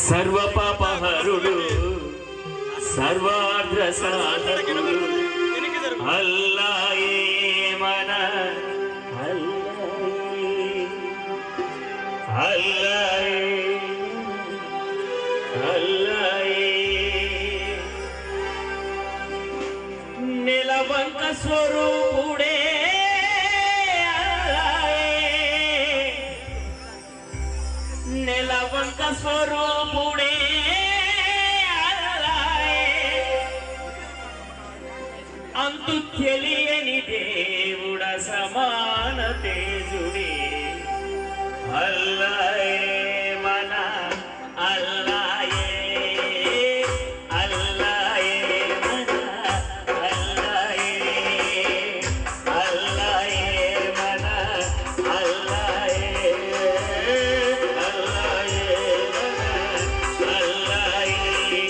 సర్వ పాపహరుడు సర్వార్ధ సాధకుడు అల్లాయే మన అల్లాయే అల్లాయే అల్లాయే నిలవంక స్వరూపుడే అల్లాయే నెలవంక స్వరూపుడే అల్లాయే. అంతు తెలియని దేవుడ సమాన తేజుడే అల్లాయే మన అల్లాయే అల్లాయే మన అల్లాయే అల్లాయే మన అల్లాయే అల్లాయే మన అల్లాయే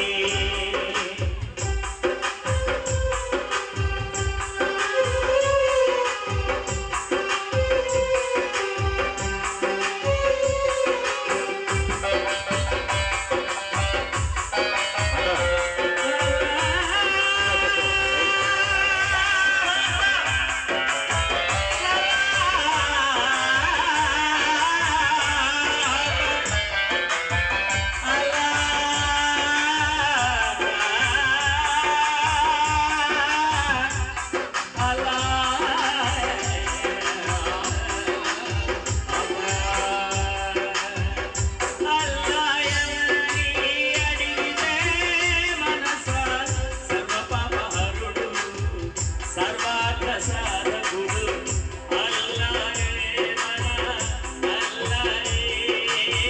సర్వాగ్రసారకుడు అల్లాయే మన అల్లాయే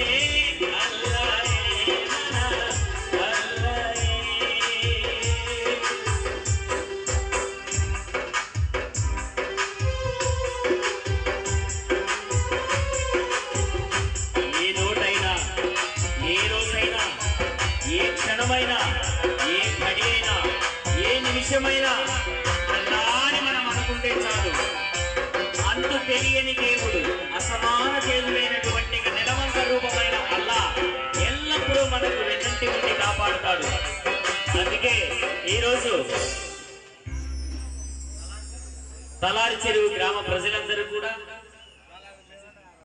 అల్లాయే మన అల్లాయే ఏ నోటైనా ఏ రోజైనా ఏ క్షణమైనా ఏ ఘడి అయినా ఏ నిమిషమైనా అల్లా అని మనం అనుకుంటే చాలు అంతు తెలియని దేవుడు అసమాన దేవుడైనటువంటి నిలవంక రూపమైన అల్లా ఎల్లప్పుడూ మనకు వెన్నంటి ఉండి కాపాడుతాడు అందుకే ఈరోజు తలారి చెరువు గ్రామ ప్రజలందరూ కూడా